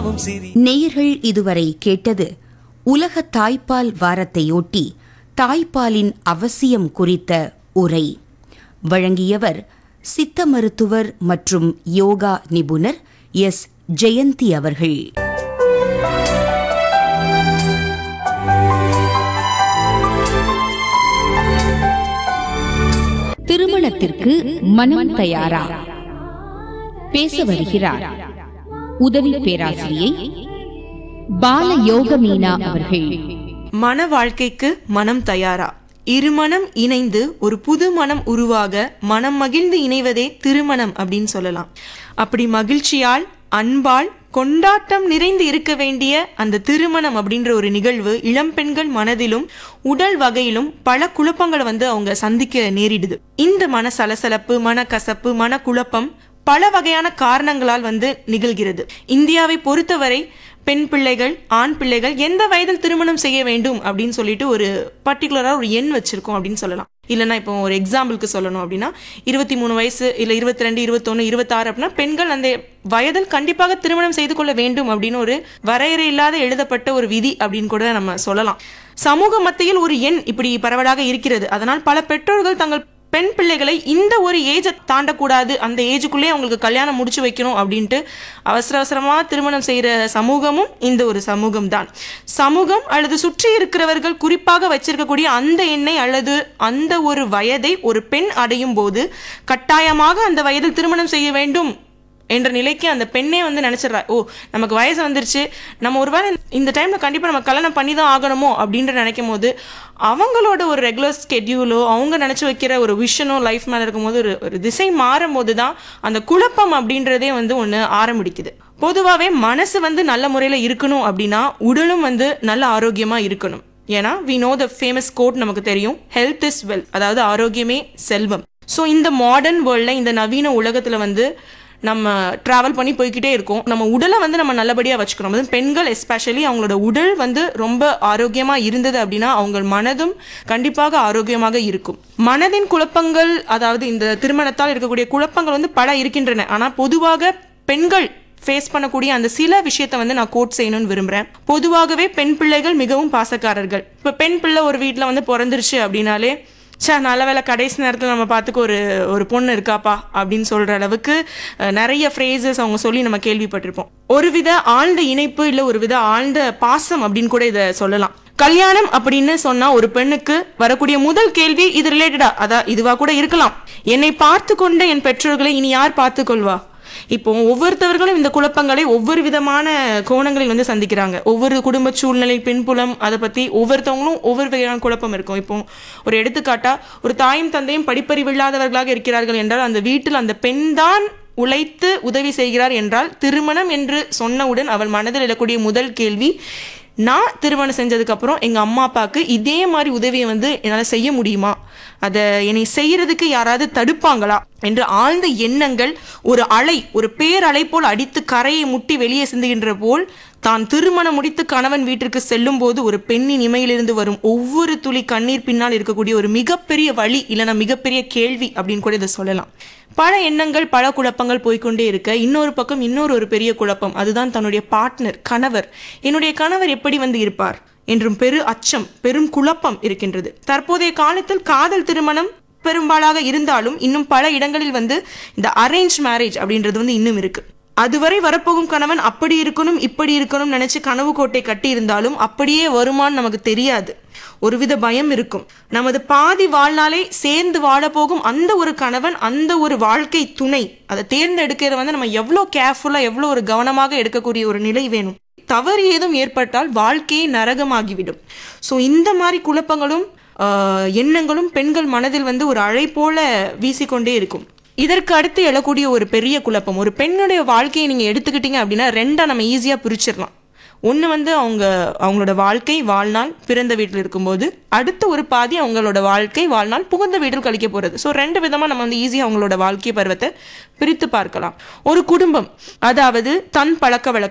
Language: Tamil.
சிரிப்போம் சிரி நேயர்கள் இதுவரை கேட்டது உலக தாய்ப்பால் வாரத்தையொட்டி தாய்ப்பாலின் அவசியம் குறித்த உரை வழங்கியவர் சித்த மருத்துவர் மற்றும் யோகா நிபுணர் எஸ் ஜெயந்தி அவர்கள் திருமணத்திற்கு மனம் தயாரா பேச வருகிறார் உதவி பேராசிரியை பால யோக மீனா அவர்கள் மன வாழ்க்கைக்கு மனம் தயாரா இருமனம் இணைந்து ஒரு புது மனம் உருவாக மனம் மகிழ்ந்து இணைவதே திருமணம் அப்படின்னு சொல்லலாம் அப்படி மகிழ்ச்சியால் அன்பால் கொண்டாட்டம் நிறைந்து இருக்க வேண்டிய அந்த திருமணம் அப்படின்ற ஒரு நிகழ்வு இளம் பெண்கள் மனதிலும் உடல் வகையிலும் பல குழப்பங்களை வந்து அவங்க சந்திக்க நேரிடுது இந்த மன சலசலப்பு மனக்கசப்பு மனக்குழப்பம் பல வகையான காரணங்களால் வந்து நிகழ்கிறது இந்தியாவை பொறுத்தவரை பெண் பிள்ளைகள் ஆண் பிள்ளைகள் எந்த வயதில் திருமணம் செய்ய வேண்டும் அப்படின்னு சொல்லிட்டு ஒரு பர்டிகுலரா ஒரு எண் வச்சிருக்கோம் அப்படின்னு சொல்லலாம் இல்லைன்னா இப்போ ஒரு எக்ஸாம்பிளுக்கு சொல்லணும் அப்படின்னா இருபத்தி மூணு வயசு இல்லை இருபத்தி ரெண்டு இருபத்தொன்று இருபத்தாறு அப்படின்னா பெண்கள் அந்த வயதில் கண்டிப்பாக திருமணம் செய்து கொள்ள வேண்டும் அப்படின்னு ஒரு வரையறை இல்லாத எழுதப்பட்ட ஒரு விதி அப்படின்னு கூட நம்ம சொல்லலாம் சமூக மத்தியில் ஒரு எண் இப்படி பரவலாக இருக்கிறது அதனால் பல பெற்றோர்கள் தங்கள் பெண் பிள்ளைகளை இந்த ஒரு ஏஜை தாண்டக்கூடாது அந்த ஏஜுக்குள்ளே அவங்களுக்கு கல்யாணம் முடிச்சு வைக்கணும் அப்படின்ட்டு அவசர அவசரமாக திருமணம் செய்கிற சமூகமும் இந்த ஒரு சமூகம் தான் சமூகம் அல்லது சுற்றி இருக்கிறவர்கள் குறிப்பாக வச்சிருக்கக்கூடிய அந்த எண்ணெய் அல்லது அந்த ஒரு வயதை ஒரு பெண் அடையும் போது கட்டாயமாக அந்த வயதில் திருமணம் செய்ய வேண்டும் என்ற நிலைக்கு அந்த பெண்ணே வந்து நினைச்சிடறா ஓ நமக்கு வயசு வந்துருச்சு நம்ம ஒருவேளை இந்த டைம்ல கண்டிப்பா நம்ம கல்யாணம் பண்ணி தான் ஆகணுமோ அப்படின்ற நினைக்கும் போது அவங்களோட ஒரு ரெகுலர் ஸ்கெட்யூலோ அவங்க நினைச்சு வைக்கிற ஒரு விஷனோ லைஃப் மேல இருக்கும்போது ஒரு ஒரு திசை மாறும் போது தான் அந்த குழப்பம் அப்படின்றதே வந்து ஒன்று ஆரம்பிக்குது பொதுவாகவே மனசு வந்து நல்ல முறையில் இருக்கணும் அப்படின்னா உடலும் வந்து நல்ல ஆரோக்கியமாக இருக்கணும் ஏன்னா we know the famous quote நமக்கு தெரியும் ஹெல்த் இஸ் வெல் அதாவது ஆரோக்கியமே செல்வம் ஸோ இந்த மாடர்ன் வேர்ல்டில் இந்த நவீன உலகத்தில் வந்து நம்ம ட்ராவல் பண்ணி போய்க்கிட்டே இருக்கோம் நம்ம உடலை வந்து நம்ம நல்லபடியாக வச்சுக்கணும் அதுவும் பெண்கள் எஸ்பெஷலி அவங்களோட உடல் வந்து ரொம்ப ஆரோக்கியமாக இருந்தது அப்படின்னா அவங்க மனதும் கண்டிப்பாக ஆரோக்கியமாக இருக்கும் மனதின் குழப்பங்கள் அதாவது இந்த திருமணத்தால் இருக்கக்கூடிய குழப்பங்கள் வந்து பல இருக்கின்றன ஆனால் பொதுவாக பெண்கள் ஃபேஸ் பண்ணக்கூடிய அந்த சில விஷயத்த வந்து நான் கோட் செய்யணும்னு விரும்புகிறேன் பொதுவாகவே பெண் பிள்ளைகள் மிகவும் பாசக்காரர்கள் இப்போ பெண் பிள்ளை ஒரு வீட்டில் வந்து பிறந்துருச்சு அப்படின்னாலே சே நல்ல வேலை கடைசி நேரத்தில் நம்ம பார்த்துக்க ஒரு ஒரு பொண்ணு இருக்காப்பா அப்படின்னு சொல்கிற அளவுக்கு அஹ், நிறைய ஃப்ரேசஸ் அவங்க சொல்லி நம்ம கேள்விப்பட்டிருப்போம் ஒருவித ஆழ்ந்த இணைப்பு இல்லை ஒரு வித ஆழ்ந்த பாசம் அப்படின்னு கூட இதை சொல்லலாம் கல்யாணம் அப்படின்னு சொன்னா ஒரு பெண்ணுக்கு வரக்கூடிய முதல் கேள்வி இது ரிலேட்டடா அதான் இதுவா கூட இருக்கலாம் என்னை பார்த்து கொண்ட என் பெற்றோர்களை இனி யார் பார்த்து கொள்வா இப்போ ஒவ்வொருத்தவர்களும் இந்த குழப்பங்களை ஒவ்வொரு விதமான கோணங்களில் வந்து சந்திக்கிறாங்க ஒவ்வொரு குடும்ப சூழ்நிலை பின்புலம் அதை பத்தி ஒவ்வொருத்தவங்களும் ஒவ்வொரு வகையான குழப்பம் இருக்கும் இப்போ ஒரு எடுத்துக்காட்டா ஒரு தாயும் தந்தையும் படிப்பறிவு இல்லாதவர்களாக இருக்கிறார்கள் என்றால் அந்த வீட்டில் அந்த பெண்தான் உழைத்து உதவி செய்கிறார் என்றால் திருமணம் என்று சொன்னவுடன் அவள் மனதில் எழக்கூடிய முதல் கேள்வி நான் திருமணம் செஞ்சதுக்கு அப்புறம் எங்க அம்மா அப்பாவுக்கு இதே மாதிரி உதவியை வந்து என்னால் செய்ய முடியுமா அதை என்னை செய்யறதுக்கு யாராவது தடுப்பாங்களா என்று ஆழ்ந்த எண்ணங்கள் ஒரு அலை ஒரு பேரலை போல் அடித்து கரையை முட்டி வெளியே சிந்துகின்ற போல் தான் திருமணம் முடித்து கணவன் வீட்டிற்கு செல்லும் போது ஒரு பெண்ணின் இமையிலிருந்து வரும் ஒவ்வொரு துளி கண்ணீர் பின்னால் இருக்கக்கூடிய ஒரு மிகப்பெரிய வழி இல்லைன்னா மிகப்பெரிய கேள்வி அப்படின்னு கூட இதை சொல்லலாம் பல எண்ணங்கள் பல குழப்பங்கள் போய்க்கொண்டே இருக்க இன்னொரு பக்கம் இன்னொரு ஒரு பெரிய குழப்பம் அதுதான் தன்னுடைய பார்ட்னர் கணவர் என்னுடைய கணவர் எப்படி வந்து இருப்பார் என்றும் பெரு அச்சம் பெரும் குழப்பம் இருக்கின்றது தற்போதைய காலத்தில் காதல் திருமணம் பெரும்பாலாக இருந்தாலும் இன்னும் பல இடங்களில் வந்து இந்த அரேஞ்ச் மேரேஜ் அப்படின்றது வந்து இன்னும் இருக்கு அதுவரை வரப்போகும் கணவன் அப்படி இருக்கணும் இப்படி இருக்கணும் நினைச்சு கனவு கோட்டை கட்டி இருந்தாலும் அப்படியே வருமான்னு நமக்கு தெரியாது ஒருவித பயம் இருக்கும் நமது பாதி வாழ்நாளை சேர்ந்து வாழப்போகும் அந்த ஒரு கணவன் அந்த ஒரு வாழ்க்கை துணை அதை தேர்ந்தெடுக்கிறத வந்து நம்ம எவ்வளோ கேர்ஃபுல்லாக எவ்வளோ ஒரு கவனமாக எடுக்கக்கூடிய ஒரு நிலை வேணும் தவறு ஏதும் ஏற்பட்டால் வாழ்க்கையே நரகமாகிவிடும் ஸோ இந்த மாதிரி குழப்பங்களும் ஆஹ், எண்ணங்களும் பெண்கள் மனதில் வந்து ஒரு அழை போல வீசிக்கொண்டே இருக்கும் இதற்கு அடுத்து எழக்கூடிய ஒரு பெரிய குழப்பம் ஒரு பெண்ணுடைய வாழ்க்கையை நீங்கள் எடுத்துக்கிட்டீங்க அப்படின்னா ரெண்டா நம்ம ஈஸியாக பிரிச்சிடலாம் ஒன்று வந்து அவங்க அவங்களோட வாழ்க்கை வாழ்நாள் பிறந்த வீட்டில் இருக்கும்போது அடுத்த ஒரு பாதி அவங்களோட வாழ்க்கை வாழ்நாள் புகுந்த வீட்டில் கழிக்க போகிறது ஸோ ரெண்டு விதமாக நம்ம வந்து ஈஸியாக அவங்களோட வாழ்க்கை பருவத்தை பிரித்து பார்க்கலாம் ஒரு குடும்பம் அதாவது தன் பழக்க வழக்கம்